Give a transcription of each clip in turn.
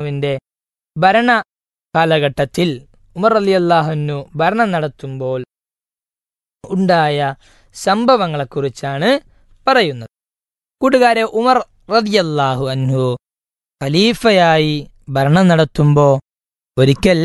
അള്ളാഹുവിൻ്റെ ഭരണ കാലഘട്ടത്തിൽ ഉമർ അലി അള്ളാഹുനു ഭരണം നടത്തുമ്പോൾ ഉണ്ടായ സംഭവങ്ങളെക്കുറിച്ചാണ് പറയുന്നത് കൂട്ടുകാരെ ഉമർ റതിയല്ലാഹു അൻഹു ഖലീഫയായി ഭരണം നടത്തുമ്പോൾ ഒരിക്കൽ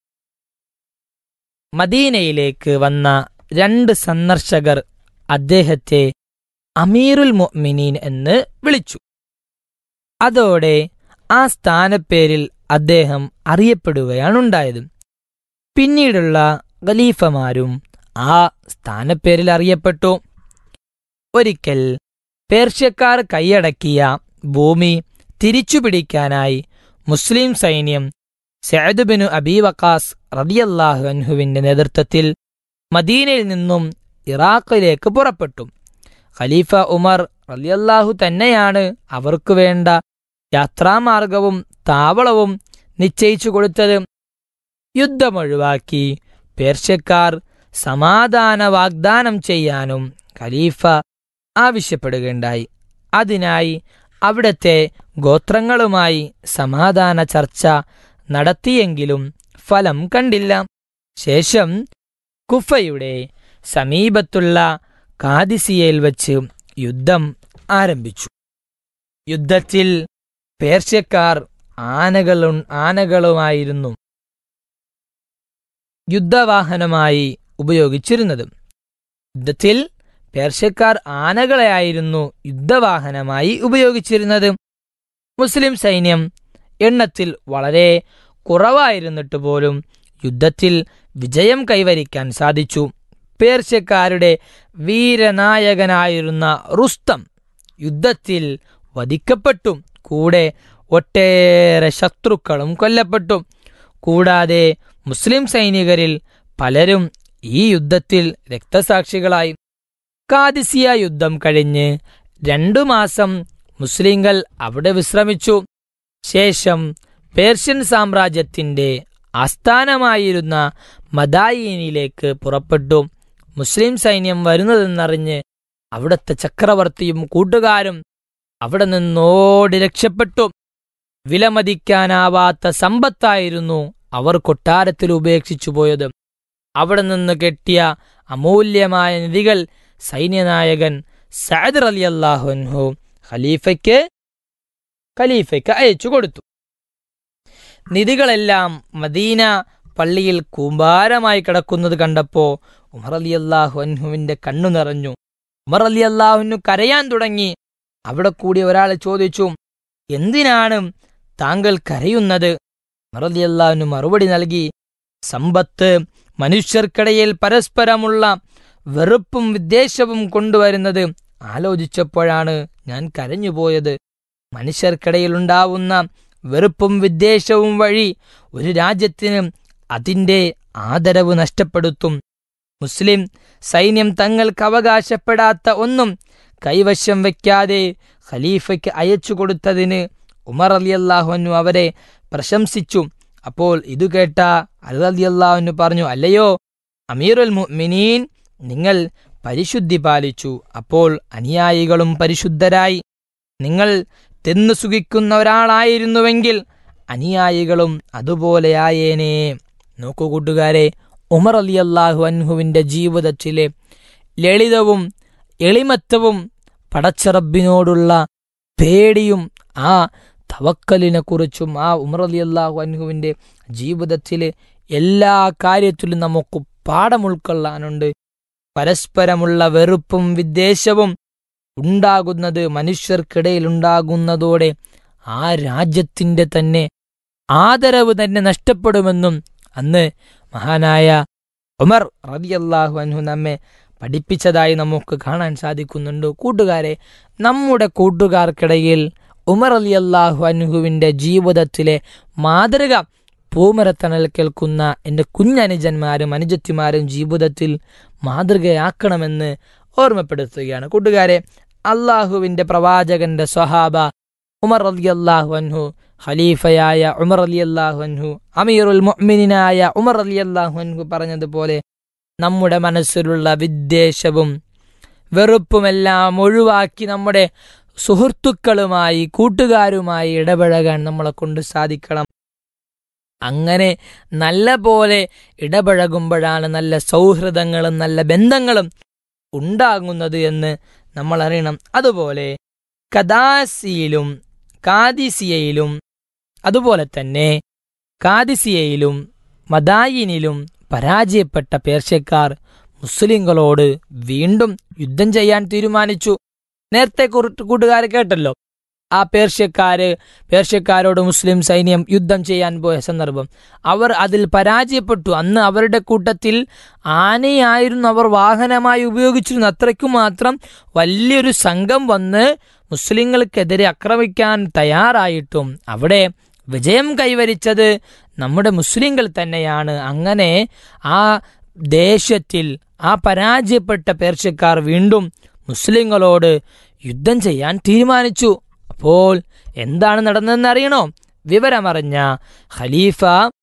മദീനയിലേക്ക് വന്ന രണ്ട് സന്ദർശകർ അദ്ദേഹത്തെ അമീറുൽ മുഅ്മിനീൻ എന്ന് വിളിച്ചു അതോടെ ആ സ്ഥാനപ്പേരിൽ അദ്ദേഹം അറിയപ്പെടുകയാണുണ്ടായത് പിന്നീടുള്ള ഖലീഫമാരും ആ സ്ഥാനപ്പേരിൽ അറിയപ്പെട്ടു ഒരിക്കൽ പേർഷ്യക്കാർ കൈയടക്കിയ ഭൂമി തിരിച്ചുപിടിക്കാനായി മുസ്ലിം സൈന്യം സഅദ് ബിനു അബീ വക്കാസ് റളിയല്ലാഹു അൻഹുവിന്റെ നേതൃത്വത്തിൽ മദീനയിൽ നിന്നും ഇറാഖിലേക്ക് പുറപ്പെട്ടു ഖലീഫ ഉമർ റളിയല്ലാഹു തന്നെയാണ് അവർക്കു വേണ്ട യാത്രാമാർഗവും താവളവും നിശ്ചയിച്ചു കൊടുത്തത് യുദ്ധമൊഴിവാക്കി പേർഷ്യക്കാർ സമാധാന വാഗ്ദാനം ചെയ്യാനും ഖലീഫ ആവശ്യപ്പെടുകയുണ്ടായി അതിനായി അവിടത്തെ ഗോത്രങ്ങളുമായി സമാധാന ചർച്ച നടത്തിയെങ്കിലും ഫലം കണ്ടില്ല ശേഷം കുഫയുടെ സമീപത്തുള്ള കാദിസിയയിൽ വച്ച് യുദ്ധം ആരംഭിച്ചു യുദ്ധത്തിൽ പേർഷ്യക്കാർ ആനകളു ആനകളുമായിരുന്നു യുദ്ധവാഹനമായി ഉപയോഗിച്ചിരുന്നത് യുദ്ധത്തിൽ പേർഷ്യക്കാർ ആനകളെയായിരുന്നു യുദ്ധവാഹനമായി ഉപയോഗിച്ചിരുന്നത് മുസ്ലിം സൈന്യം എണ്ണത്തിൽ വളരെ കുറവായിരുന്നിട്ട് പോലും യുദ്ധത്തിൽ വിജയം കൈവരിക്കാൻ സാധിച്ചു പേർഷ്യക്കാരുടെ വീരനായകനായിരുന്ന റുസ്തം യുദ്ധത്തിൽ വധിക്കപ്പെട്ടു കൂടെ ഒട്ടേറെ ശത്രുക്കളും കൊല്ലപ്പെട്ടു കൂടാതെ മുസ്ലിം സൈനികരിൽ പലരും ഈ യുദ്ധത്തിൽ രക്തസാക്ഷികളായി കാദിസിയ യുദ്ധം കഴിഞ്ഞ് രണ്ടു മാസം മുസ്ലിങ്ങൾ അവിടെ വിശ്രമിച്ചു ശേഷം പേർഷ്യൻ സാമ്രാജ്യത്തിന്റെ ആസ്ഥാനമായിരുന്ന മദായിനിലേക്ക് പുറപ്പെട്ടു മുസ്ലിം സൈന്യം വരുന്നതെന്നറിഞ്ഞ് അവിടുത്തെ ചക്രവർത്തിയും കൂട്ടുകാരും അവിടെ നിന്നോടി രക്ഷപ്പെട്ടു വിലമതിക്കാനാവാത്ത സമ്പത്തായിരുന്നു അവർ കൊട്ടാരത്തിൽ ഉപേക്ഷിച്ചു പോയത് അവിടെ നിന്ന് കെട്ടിയ അമൂല്യമായ നിധികൾ സൈന്യനായകൻ സഅദ് അലി അള്ളാഹുൻഹു ഖലീഫയ്ക്ക് ഖലീഫയ്ക്ക് അയച്ചു കൊടുത്തു നിധികളെല്ലാം മദീന പള്ളിയിൽ കൂമ്പാരമായി കിടക്കുന്നത് കണ്ടപ്പോ ഉമർ അലി അള്ളാഹു അൻഹുവിന്റെ കണ്ണു നിറഞ്ഞു ഉമർ അലി അള്ളാഹുനു കരയാൻ തുടങ്ങി അവിടെ കൂടി ഒരാൾ ചോദിച്ചു എന്തിനാണ് താങ്കൾ കരയുന്നത് ഉമർ അലി അള്ളാഹുനു മറുപടി നൽകി സമ്പത്ത് മനുഷ്യർക്കിടയിൽ പരസ്പരമുള്ള വെറുപ്പും വിദ്വേഷവും കൊണ്ടുവരുന്നത് ആലോചിച്ചപ്പോഴാണ് ഞാൻ കരഞ്ഞുപോയത് മനുഷ്യർക്കിടയിലുണ്ടാവുന്ന വെറുപ്പും വിദ്വേഷവും വഴി ഒരു രാജ്യത്തിന് അതിന്റെ ആദരവ് നഷ്ടപ്പെടുത്തും മുസ്ലിം സൈന്യം തങ്ങൾക്ക് അവകാശപ്പെടാത്ത ഒന്നും കൈവശം വയ്ക്കാതെ ഖലീഫയ്ക്ക് അയച്ചു കൊടുത്തതിന് ഉമർ അലി അള്ളാഹുനു അവരെ പ്രശംസിച്ചു അപ്പോൾ ഇതു കേട്ട അലി അള്ളാഹുനു പറഞ്ഞു അല്ലയോ അമീറുൽ മുഅ്മിനീൻ നിങ്ങൾ പരിശുദ്ധി പാലിച്ചു അപ്പോൾ അനുയായികളും പരിശുദ്ധരായി നിങ്ങൾ തിന്നു സുഖിക്കുന്ന ഒരാളായിരുന്നുവെങ്കിൽ അനുയായികളും അതുപോലെയായേനേ നോക്കൂ കൂട്ടുകാരെ ഉമർ അലി അള്ളാഹു അൻഹുവിന്റെ ജീവിതത്തിലെ ലളിതവും എളിമത്തവും പടച്ചറബിനോടുള്ള പേടിയും ആ തവക്കലിനെ കുറിച്ചും ആ ഉമർ അലി അള്ളാഹു അൻഹുവിന്റെ ജീവിതത്തിലെ എല്ലാ കാര്യത്തിലും നമുക്ക് പാഠം ഉൾക്കൊള്ളാനുണ്ട് പരസ്പരമുള്ള വെറുപ്പും വിദ്വേഷവും ഉണ്ടാകുന്നത് മനുഷ്യർക്കിടയിൽ ഉണ്ടാകുന്നതോടെ ആ രാജ്യത്തിന്റെ തന്നെ ആദരവ് തന്നെ നഷ്ടപ്പെടുമെന്നും അന്ന് മഹാനായ ഉമർ റതിയല്ലാഹു അൻഹു നമ്മെ പഠിപ്പിച്ചതായി നമുക്ക് കാണാൻ സാധിക്കുന്നുണ്ട് കൂട്ടുകാരെ നമ്മുടെ കൂട്ടുകാർക്കിടയിൽ ഉമർ അലി അള്ളാഹു അൻഹുവിൻ്റെ ജീവിതത്തിലെ മാതൃക പൂമരത്തണൽ കേൾക്കുന്ന എൻ്റെ കുഞ്ഞനുജന്മാരും അനുജത്തിമാരും ജീവിതത്തിൽ മാതൃകയാക്കണമെന്ന് ഓർമ്മപ്പെടുത്തുകയാണ് കൂട്ടുകാരെ അള്ളാഹുവിൻ്റെ പ്രവാചകന്റെ സ്വഹാബ ഉമർ അലി അള്ളാഹു അൻഹു ഖലീഫയായ ഉമർ അലി അള്ളാഹു അൻഹു അമീറുൽ മുഅ്മിനായ ഉമർ അലി അള്ളാഹു അൻഹു പറഞ്ഞതുപോലെ നമ്മുടെ മനസ്സിലുള്ള വിദ്വേഷവും വെറുപ്പുമെല്ലാം ഒഴിവാക്കി നമ്മുടെ സുഹൃത്തുക്കളുമായി കൂട്ടുകാരുമായി ഇടപഴകാൻ നമ്മളെ കൊണ്ട് സാധിക്കണം അങ്ങനെ നല്ല പോലെ ഇടപഴകുമ്പോഴാണ് നല്ല സൗഹൃദങ്ങളും നല്ല ബന്ധങ്ങളും ഉണ്ടാകുന്നത് എന്ന് നമ്മൾ അറിയണം അതുപോലെ കദാസിയിലും കാദിസിയയിലും അതുപോലെ തന്നെ കാദിസിയയിലും മദായിനിലും പരാജയപ്പെട്ട പേർഷ്യക്കാർ മുസ്ലിങ്ങളോട് വീണ്ടും യുദ്ധം ചെയ്യാൻ തീരുമാനിച്ചു നേരത്തെ കുറ- കൂട്ടുകാർ കേട്ടല്ലോ ആ പേർഷ്യക്കാര് പേർഷ്യക്കാരോട് മുസ്ലിം സൈന്യം യുദ്ധം ചെയ്യാൻ പോയ സന്ദർഭം അവർ അതിൽ പരാജയപ്പെട്ടു അന്ന് അവരുടെ കൂട്ടത്തിൽ ആനയായിരുന്നു അവർ വാഹനമായി ഉപയോഗിച്ചിരുന്നു അത്രയ്ക്കു മാത്രം വലിയൊരു സംഘം വന്ന് മുസ്ലിങ്ങൾക്കെതിരെ ആക്രമിക്കാൻ തയ്യാറായിട്ടും അവിടെ വിജയം കൈവരിച്ചത് നമ്മുടെ മുസ്ലിങ്ങൾ തന്നെയാണ് അങ്ങനെ ആ ദേശത്തിൽ ആ പരാജയപ്പെട്ട പേർഷ്യക്കാർ വീണ്ടും മുസ്ലിങ്ങളോട് യുദ്ധം ചെയ്യാൻ തീരുമാനിച്ചു അപ്പോൾ എന്താണ് നടന്നതെന്ന് അറിയണോ വിവരമറിഞ്ഞ ഖലീഫ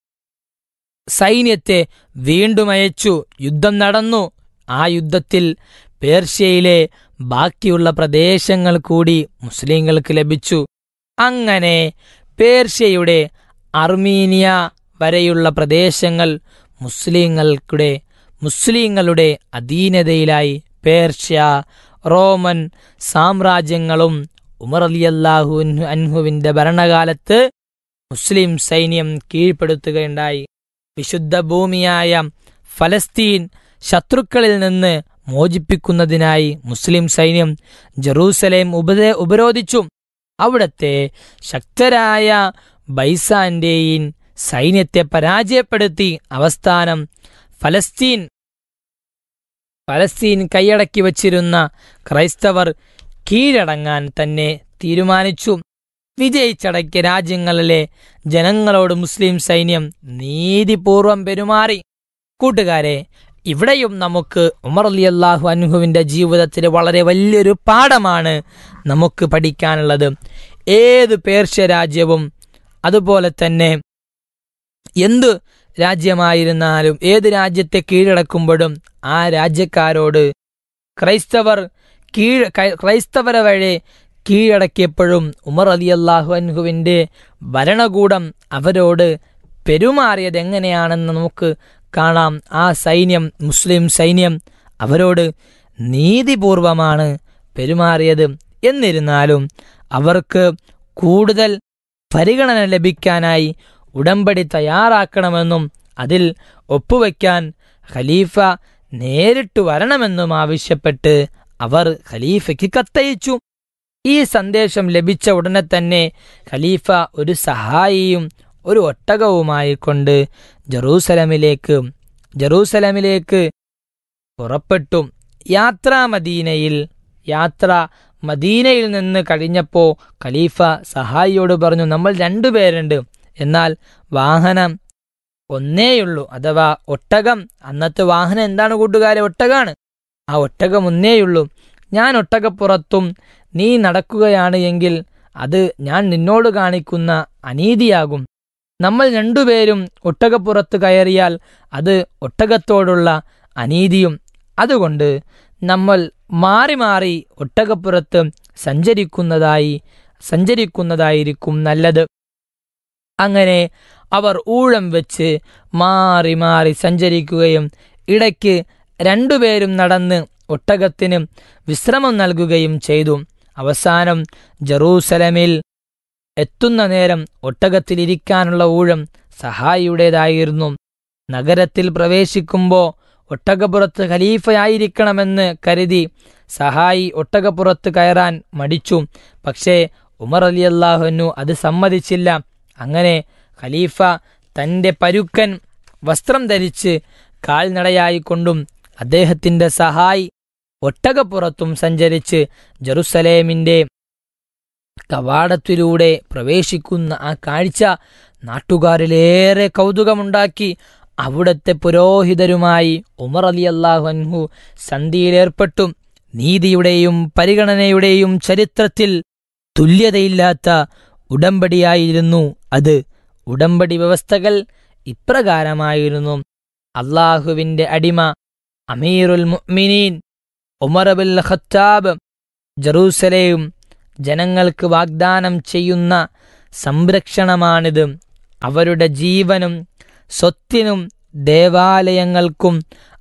സൈന്യത്തെ വീണ്ടും അയച്ചു യുദ്ധം നടന്നു ആ യുദ്ധത്തിൽ പേർഷ്യയിലെ ബാക്കിയുള്ള പ്രദേശങ്ങൾ കൂടി മുസ്ലിങ്ങൾക്ക് ലഭിച്ചു അങ്ങനെ പേർഷ്യയുടെ അർമീനിയ വരെയുള്ള പ്രദേശങ്ങൾ മുസ്ലിങ്ങളുടെ മുസ്ലിങ്ങളുടെ അധീനതയിലായി പേർഷ്യ റോമൻ സാമ്രാജ്യങ്ങളും ഉമർ അലിയല്ലാഹു അൻഹുവിന്റെ ഭരണകാലത്ത് മുസ്ലിം സൈന്യം കീഴ്പ്പെടുത്തുകയുണ്ടായി വിശുദ്ധ ഭൂമിയായ ഫലസ്തീൻ ശത്രുക്കളിൽ നിന്ന് മോചിപ്പിക്കുന്നതിനായി മുസ്ലിം സൈന്യം ജെറൂസലേം ഉപദേ ഉപരോധിച്ചു അവിടത്തെ ശക്തരായ ബൈസാന്റെയിൻ സൈന്യത്തെ പരാജയപ്പെടുത്തി അവസ്ഥാനം ഫലസ്തീൻ ഫലസ്തീൻ കൈയടക്കി വച്ചിരുന്ന ക്രൈസ്തവർ കീഴടങ്ങാൻ തന്നെ തീരുമാനിച്ചു വിജയിച്ചടക്കിയ രാജ്യങ്ങളിലെ ജനങ്ങളോട് മുസ്ലിം സൈന്യം നീതിപൂർവം പെരുമാറി കൂട്ടുകാരെ ഇവിടെയും നമുക്ക് ഉമർ അലി അള്ളാഹു അൻഹുവിന്റെ ജീവിതത്തിൽ വളരെ വലിയൊരു പാഠമാണ് നമുക്ക് പഠിക്കാനുള്ളത് ഏത് പേർഷ്യ രാജ്യവും അതുപോലെ തന്നെ എന്ത് രാജ്യമായിരുന്നാലും ഏത് രാജ്യത്തെ കീഴടക്കുമ്പോഴും ആ രാജ്യക്കാരോട് ക്രൈസ്തവർ കീഴ് ക- ക്രൈസ്തവരെ വഴി കീഴടക്കിയപ്പോഴും ഉമർ അലി അള്ളാഹു അൻഹുവിൻ്റെ ഭരണകൂടം അവരോട് പെരുമാറിയത് എങ്ങനെയാണെന്ന് നമുക്ക് കാണാം ആ സൈന്യം മുസ്ലിം സൈന്യം അവരോട് നീതിപൂർവമാണ് പെരുമാറിയത് എന്നിരുന്നാലും അവർക്ക് കൂടുതൽ പരിഗണന ലഭിക്കാനായി ഉടമ്പടി തയ്യാറാക്കണമെന്നും അതിൽ ഒപ്പുവെക്കാൻ ഖലീഫ നേരിട്ട് വരണമെന്നും ആവശ്യപ്പെട്ട് അവർ ഖലീഫയ്ക്ക് കത്തയച്ചു ഈ സന്ദേശം ലഭിച്ച ഉടനെ തന്നെ ഖലീഫ ഒരു സഹായിയും ഒരു ഒട്ടകവുമായി കൊണ്ട് ജെറൂസലമിലേക്ക് ജെറൂസലമിലേക്ക് പുറപ്പെട്ടു യാത്രാ മദീനയിൽ യാത്ര മദീനയിൽ നിന്ന് കഴിഞ്ഞപ്പോൾ ഖലീഫ സഹായിയോട് പറഞ്ഞു നമ്മൾ രണ്ടുപേരുണ്ട് എന്നാൽ വാഹനം ഒന്നേയുള്ളൂ അഥവാ ഒട്ടകം അന്നത്തെ വാഹനം എന്താണ് കൂട്ടുകാരെ ഒട്ടകാണ് ആ ഒട്ടകം ഒന്നേയുള്ളൂ ഞാൻ ഒട്ടകപ്പുറത്തും നീ നടക്കുകയാണ് എങ്കിൽ അത് ഞാൻ നിന്നോട് കാണിക്കുന്ന അനീതിയാകും നമ്മൾ രണ്ടുപേരും ഒട്ടകപ്പുറത്ത് കയറിയാൽ അത് ഒട്ടകത്തോടുള്ള അനീതിയും അതുകൊണ്ട് നമ്മൾ മാറി മാറി ഒട്ടകപ്പുറത്ത് സഞ്ചരിക്കുന്നതായി സഞ്ചരിക്കുന്നതായിരിക്കും നല്ലത് അങ്ങനെ അവർ ഊഴം വെച്ച് മാറി മാറി സഞ്ചരിക്കുകയും ഇടയ്ക്ക് രണ്ടുപേരും നടന്ന് ഒട്ടകത്തിന് വിശ്രമം നൽകുകയും ചെയ്തു അവസാനം ജറൂസലമിൽ എത്തുന്ന നേരം ഒട്ടകത്തിലിരിക്കാനുള്ള ഊഴം സഹായിയുടേതായിരുന്നു നഗരത്തിൽ പ്രവേശിക്കുമ്പോൾ ഒട്ടകപ്പുറത്ത് ഖലീഫയായിരിക്കണമെന്ന് കരുതി സഹായി ഒട്ടകപ്പുറത്ത് കയറാൻ മടിച്ചു പക്ഷേ ഉമർ അലി അള്ളാഹുനു അത് സമ്മതിച്ചില്ല അങ്ങനെ ഖലീഫ തന്റെ പരുക്കൻ വസ്ത്രം ധരിച്ച് കാൽനടയായിക്കൊണ്ടും അദ്ദേഹത്തിന്റെ സഹായി ഒട്ടകപ്പുറത്തും സഞ്ചരിച്ച് ജെറുസലേമിന്റെ കവാടത്തിലൂടെ പ്രവേശിക്കുന്ന ആ കാഴ്ച നാട്ടുകാരിലേറെ കൗതുകമുണ്ടാക്കി അവിടത്തെ പുരോഹിതരുമായി ഉമർ അലി അള്ളാഹു അൻഹു സന്ധിയിലേർപ്പെട്ടു നീതിയുടെയും പരിഗണനയുടെയും ചരിത്രത്തിൽ തുല്യതയില്ലാത്ത ഉടമ്പടിയായിരുന്നു അത് ഉടമ്പടി വ്യവസ്ഥകൾ ഇപ്രകാരമായിരുന്നു അള്ളാഹുവിന്റെ അടിമ അമീറുൽ മുഅ്മിനീൻ ഉമറബുൽ ഖത്താബ് ജറൂസലേം ജനങ്ങൾക്ക് വാഗ്ദാനം ചെയ്യുന്ന സംരക്ഷണമാണിത് അവരുടെ ജീവനും സ്വത്തിനും ദേവാലയങ്ങൾക്കും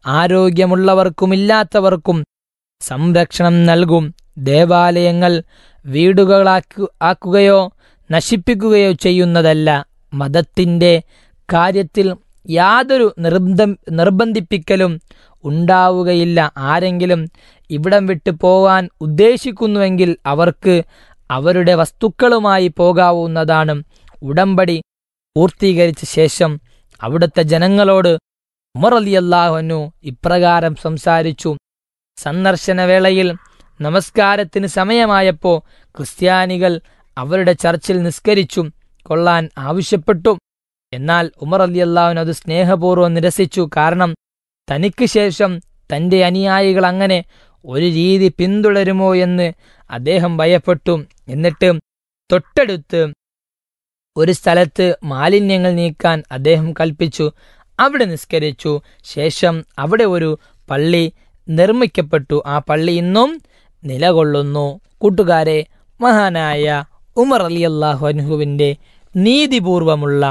ആരോഗ്യമുള്ളവർക്കുമില്ലാത്തവർക്കും സംരക്ഷണം നൽകും ദേവാലയങ്ങൾ വീടുകളാക്കു ആക്കുകയോ നശിപ്പിക്കുകയോ ചെയ്യുന്നതല്ല മതത്തിൻ്റെ കാര്യത്തിൽ യാതൊരു നിർബന്ധ നിർബന്ധിപ്പിക്കലും ഉണ്ടാവുകയില്ല ആരെങ്കിലും ഇവിടം വിട്ട് പോകാൻ ഉദ്ദേശിക്കുന്നുവെങ്കിൽ അവർക്ക് അവരുടെ വസ്തുക്കളുമായി പോകാവുന്നതാണ് ഉടമ്പടി പൂർത്തീകരിച്ച ശേഷം അവിടുത്തെ ജനങ്ങളോട് ഉമർ അലിയല്ലാഹുനു ഇപ്രകാരം സംസാരിച്ചു സന്ദർശനവേളയിൽ നമസ്കാരത്തിന് സമയമായപ്പോൾ ക്രിസ്ത്യാനികൾ അവരുടെ ചർച്ചിൽ നിസ്കരിച്ചു കൊള്ളാൻ ആവശ്യപ്പെട്ടു എന്നാൽ ഉമർ അലി അള്ളാഹുൻ അത് സ്നേഹപൂർവ്വം നിരസിച്ചു കാരണം തനിക്ക് ശേഷം തന്റെ അനുയായികൾ അങ്ങനെ ഒരു രീതി പിന്തുടരുമോ എന്ന് അദ്ദേഹം ഭയപ്പെട്ടു എന്നിട്ട് തൊട്ടടുത്ത് ഒരു സ്ഥലത്ത് മാലിന്യങ്ങൾ നീക്കാൻ അദ്ദേഹം കൽപ്പിച്ചു അവിടെ നിസ്കരിച്ചു ശേഷം അവിടെ ഒരു പള്ളി നിർമ്മിക്കപ്പെട്ടു ആ പള്ളി ഇന്നും നിലകൊള്ളുന്നു കൂട്ടുകാരെ മഹാനായ ഉമർ അലി അള്ളാഹു അൻഹുവിന്റെ നീതിപൂർവമുള്ള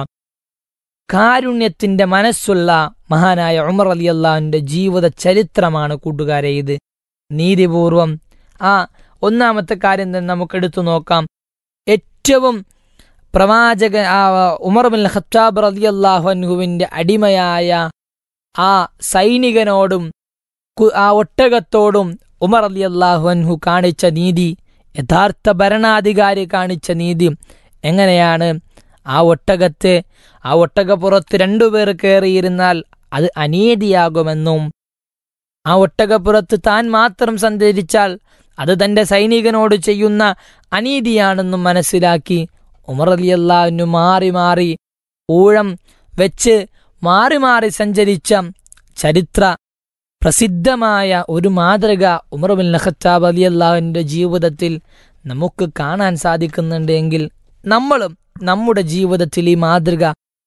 കാരുണ്യത്തിന്റെ മനസ്സുള്ള മഹാനായ ഉമർ അലി അള്ളാഹുവിന്റെ ജീവിത ചരിത്രമാണ് കൂട്ടുകാരെ ഇത് നീതിപൂർവം ആ ഒന്നാമത്തെ കാര്യം തന്നെ നമുക്ക് എടുത്തു നോക്കാം ഏറ്റവും പ്രവാചക ആ ഉമർ ബിൻ ഖത്താബ് റലി അള്ളാഹു അൻഹുവിന്റെ അടിമയായ ആ സൈനികനോടും കു- ആ ഒട്ടകത്തോടും ഉമർ അലി അള്ളാഹു അൻഹു കാണിച്ച നീതി യഥാർത്ഥ ഭരണാധികാരി കാണിച്ച നീതി എങ്ങനെയാണ് ആ ഒട്ടകത്തെ ആ ഒട്ടകപ്പുറത്ത് രണ്ടുപേർ കയറിയിരുന്നാൽ അത് അനീതിയാകുമെന്നും ആ ഒട്ടകപ്പുറത്ത് താൻ മാത്രം സഞ്ചരിച്ചാൽ അത് തന്റെ സൈനികനോട് ചെയ്യുന്ന അനീതിയാണെന്നും മനസ്സിലാക്കി ഉമർ അലി അള്ളാഹുവിനു മാറി മാറി ഊഴം വെച്ച് മാറി മാറി സഞ്ചരിച്ച ചരിത്ര പ്രസിദ്ധമായ ഒരു മാതൃക ഉമർ ബിൻ ഖത്താബ് അലി അള്ളാഹുവിൻ്റെ ജീവിതത്തിൽ നമുക്ക് കാണാൻ സാധിക്കുന്നുണ്ട് എങ്കിൽ നമ്മളും നമ്മുടെ ജീവിതത്തിൽ ഈ മാതൃക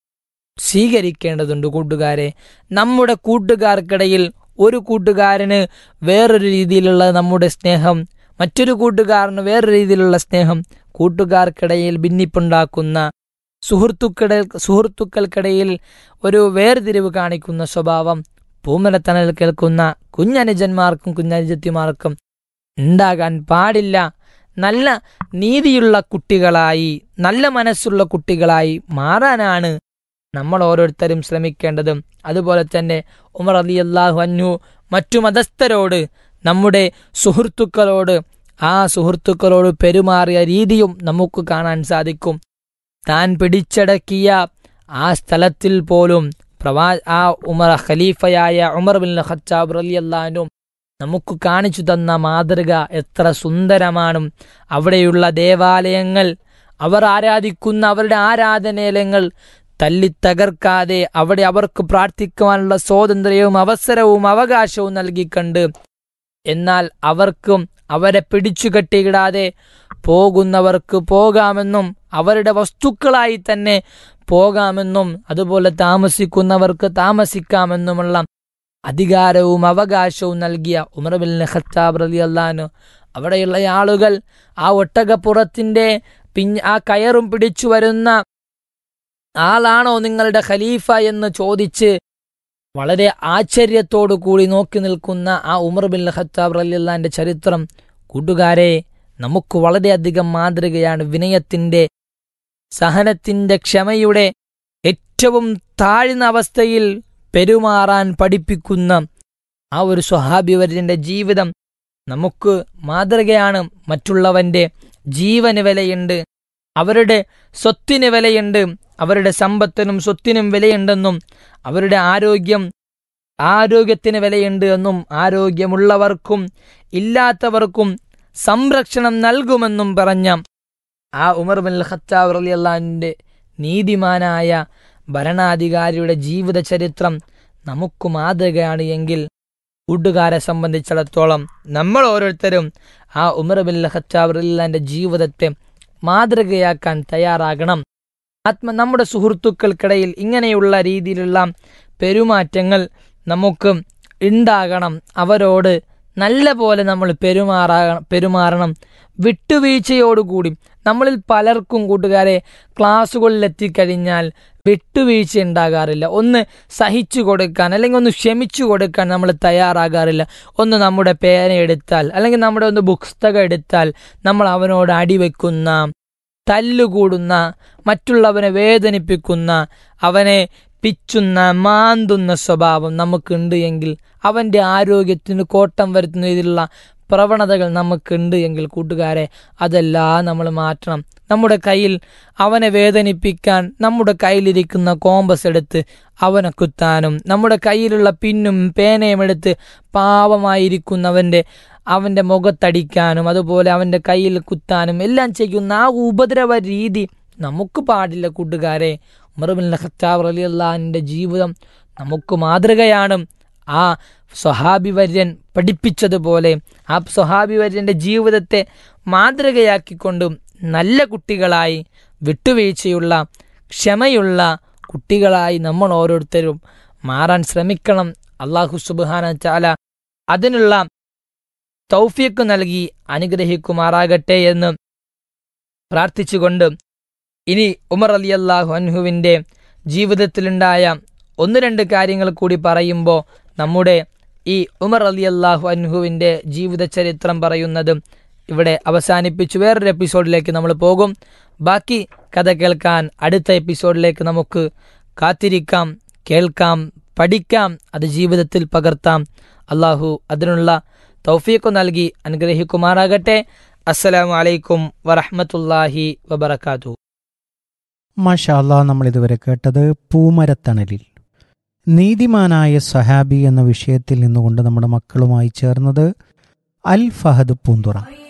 സ്വീകരിക്കേണ്ടതുണ്ട് കൂട്ടുകാരെ നമ്മുടെ കൂട്ടുകാർക്കിടയിൽ ഒരു കൂട്ടുകാരന് വേറൊരു രീതിയിലുള്ള നമ്മുടെ സ്നേഹം മറ്റൊരു കൂട്ടുകാരന് വേറൊരു രീതിയിലുള്ള സ്നേഹം കൂട്ടുകാർക്കിടയിൽ ഭിന്നിപ്പുണ്ടാക്കുന്ന സുഹൃത്തുക്കളെ സുഹൃത്തുക്കൾക്കിടയിൽ ഒരു വേർതിരിവ് കാണിക്കുന്ന സ്വഭാവം പൂമലത്തണൽ കേൾക്കുന്ന കുഞ്ഞനുജന്മാർക്കും കുഞ്ഞനുജത്തിമാർക്കും ഉണ്ടാകാൻ പാടില്ല നല്ല നീതിയുള്ള കുട്ടികളായി നല്ല മനസ്സുള്ള കുട്ടികളായി മാറാനാണ് നമ്മൾ ഓരോരുത്തരും ശ്രമിക്കേണ്ടത് അതുപോലെ തന്നെ ഉമർ അലി അള്ളാഹു അന്നു മറ്റു മതസ്ഥരോട് നമ്മുടെ സുഹൃത്തുക്കളോട് ആ സുഹൃത്തുക്കളോട് പെരുമാറിയ രീതിയും നമുക്ക് കാണാൻ സാധിക്കും താൻ പിടിച്ചടക്കിയ ആ സ്ഥലത്തിൽ പോലും പ്രവാ ആ ഉമർ ഖലീഫയായ ഉമർ ബിൻ ഖത്താബ് അലി അള്ളഹാനു നമുക്ക് കാണിച്ചു തന്ന മാതൃക എത്ര സുന്ദരമാണ് അവിടെയുള്ള ദേവാലയങ്ങൾ അവർ ആരാധിക്കുന്ന അവരുടെ ആരാധനാലയങ്ങൾ തല്ലിത്തകർക്കാതെ അവിടെ അവർക്ക് പ്രാർത്ഥിക്കുവാനുള്ള സ്വാതന്ത്ര്യവും അവസരവും അവകാശവും നൽകിക്കണ്ട് എന്നാൽ അവർക്കും അവരെ പിടിച്ചുകെട്ടിയിടാതെ പോകുന്നവർക്ക് പോകാമെന്നും അവരുടെ വസ്തുക്കളായി തന്നെ പോകാമെന്നും അതുപോലെ താമസിക്കുന്നവർക്ക് താമസിക്കാമെന്നുമുള്ള അധികാരവും അവകാശവും നൽകിയ ഉമർ ബിൻ ഖത്താബ് റലി അള്ളഹാനു അവിടെയുള്ള ആളുകൾ ആ ഒട്ടകപ്പുറത്തിന്റെ പിൻ ആ കയറും പിടിച്ചു വരുന്ന ആളാണോ നിങ്ങളുടെ ഖലീഫ എന്ന് ചോദിച്ച് വളരെ ആശ്ചര്യത്തോടു കൂടി നോക്കി നിൽക്കുന്ന ആ ഉമർ ബിൻ ഖത്താബ് റലിയല്ലാന്റെ ചരിത്രം കൂട്ടുകാരെ നമുക്ക് വളരെയധികം മാതൃകയാണ് വിനയത്തിന്റെ സഹനത്തിന്റെ ക്ഷമയുടെ ഏറ്റവും താഴ്ന്ന അവസ്ഥയിൽ പെരുമാറാൻ പഠിപ്പിക്കുന്ന ആ ഒരു സ്വഹാബിവര്യന്റെ ജീവിതം നമുക്ക് മാതൃകയാണ് മറ്റുള്ളവന്റെ ജീവന് വിലയുണ്ട് അവരുടെ സ്വത്തിന് വിലയുണ്ട് അവരുടെ സമ്പത്തിനും സ്വത്തിനും വിലയുണ്ടെന്നും അവരുടെ ആരോഗ്യം ആരോഗ്യത്തിന് വിലയുണ്ട് എന്നും ആരോഗ്യമുള്ളവർക്കും ഇല്ലാത്തവർക്കും സംരക്ഷണം നൽകുമെന്നും പറഞ്ഞ ആ ഉമർ ബിൻ ഖത്താബ് റലി അള്ളാഹിൻ്റെ നീതിമാനായ ഭരണാധികാരിയുടെ ജീവിത ചരിത്രം നമുക്ക് മാതൃകയാണ് എങ്കിൽ കൂട്ടുകാരെ സംബന്ധിച്ചിടത്തോളം നമ്മൾ ഓരോരുത്തരും ആ ഉമർ ബിൻ ഖത്താബ് റലിന്റെ ജീവിതത്തെ മാതൃകയാക്കാൻ തയ്യാറാകണം ആത്മ നമ്മുടെ സുഹൃത്തുക്കൾക്കിടയിൽ ഇങ്ങനെയുള്ള രീതിയിലുള്ള പെരുമാറ്റങ്ങൾ നമുക്ക് ഉണ്ടാകണം അവരോട് നല്ല പോലെ നമ്മൾ പെരുമാറാ പെരുമാറണം വിട്ടുവീഴ്ചയോടുകൂടി നമ്മളിൽ പലർക്കും കൂട്ടുകാരെ ക്ലാസ്സുകളിൽ എത്തിക്കഴിഞ്ഞാൽ വിട്ടുവീഴ്ച ഉണ്ടാകാറില്ല ഒന്ന് സഹിച്ചു കൊടുക്കാൻ അല്ലെങ്കിൽ ഒന്ന് ക്ഷമിച്ചു കൊടുക്കാൻ നമ്മൾ തയ്യാറാകാറില്ല ഒന്ന് നമ്മുടെ പേന എടുത്താൽ അല്ലെങ്കിൽ നമ്മുടെ ഒന്ന് പുസ്തകം എടുത്താൽ നമ്മൾ അവനോട് അടിവെക്കുന്ന തല്ലുകൂടുന്ന മറ്റുള്ളവനെ വേദനിപ്പിക്കുന്ന അവനെ പിച്ചുന്ന മാന്തുന്ന സ്വഭാവം നമുക്കുണ്ട് എങ്കിൽ അവൻ്റെ ആരോഗ്യത്തിന് കോട്ടം വരുത്തുന്ന രീതിയിലുള്ള പ്രവണതകൾ നമുക്കുണ്ട് എങ്കിൽ കൂട്ടുകാരെ അതെല്ലാം നമ്മൾ മാറ്റണം നമ്മുടെ കയ്യിൽ അവനെ വേദനിപ്പിക്കാൻ നമ്മുടെ കയ്യിലിരിക്കുന്ന കോമ്പസ് എടുത്ത് അവനെ കുത്താനും നമ്മുടെ കയ്യിലുള്ള പിന്നും പേനയും എടുത്ത് പാവമായിരിക്കുന്നവൻ്റെ അവൻ്റെ മുഖത്തടിക്കാനും അതുപോലെ അവൻ്റെ കയ്യിൽ കുത്താനും എല്ലാം ചെയ്യുന്ന ആ ഉപദ്രവ രീതി നമുക്ക് പാടില്ല കൂട്ടുകാരെ ഉമർബിൻ ഖത്താബ് അലി അള്ളാഹിൻ്റെ ജീവിതം നമുക്ക് മാതൃകയാണ് ആ സ്വഹാബിവര്യൻ പഠിപ്പിച്ചതുപോലെ ആ സ്വഹാബിവര്യൻ്റെ ജീവിതത്തെ മാതൃകയാക്കിക്കൊണ്ടും നല്ല കുട്ടികളായി വിട്ടുവീഴ്ചയുള്ള ക്ഷമയുള്ള കുട്ടികളായി നമ്മൾ ഓരോരുത്തരും മാറാൻ ശ്രമിക്കണം അള്ളാഹു സുബാന ചാല അതിനുള്ള തൗഫിയക്ക് നൽകി അനുഗ്രഹിക്കുമാറാകട്ടെ എന്ന് പ്രാർത്ഥിച്ചുകൊണ്ട് ഇനി ഉമർ അലി അള്ളാഹു അൻഹുവിൻ്റെ ജീവിതത്തിലുണ്ടായ ഒന്ന് രണ്ട് കാര്യങ്ങൾ കൂടി പറയുമ്പോൾ നമ്മുടെ ഈ ഉമർ അലി അള്ളാഹു അൻഹുവിൻ്റെ ജീവിത ചരിത്രം പറയുന്നത് ഇവിടെ അവസാനിപ്പിച്ചു വേറൊരു എപ്പിസോഡിലേക്ക് നമ്മൾ പോകും ബാക്കി കഥ കേൾക്കാൻ അടുത്ത എപ്പിസോഡിലേക്ക് നമുക്ക് കാത്തിരിക്കാം കേൾക്കാം പഠിക്കാം അത് ജീവിതത്തിൽ പകർത്താം അള്ളാഹു അതിനുള്ള തൗഫീഖ് നൽകി അനുഗ്രഹിക്കുമാറാകട്ടെ അസ്സലാമു അലൈക്കും വറഹ്മത്തുള്ളാഹി വബറകാതുഹു മാഷാല്ലാ നമ്മൾ ഇതുവരെ കേട്ടത് പൂമരത്തണലിൽ നീതിമാനായ സഹാബി എന്ന വിഷയത്തിൽ നിന്നുകൊണ്ട് നമ്മുടെ മക്കളുമായി ചേർന്നത് അൽ ഫഹദ് പൂന്തുറ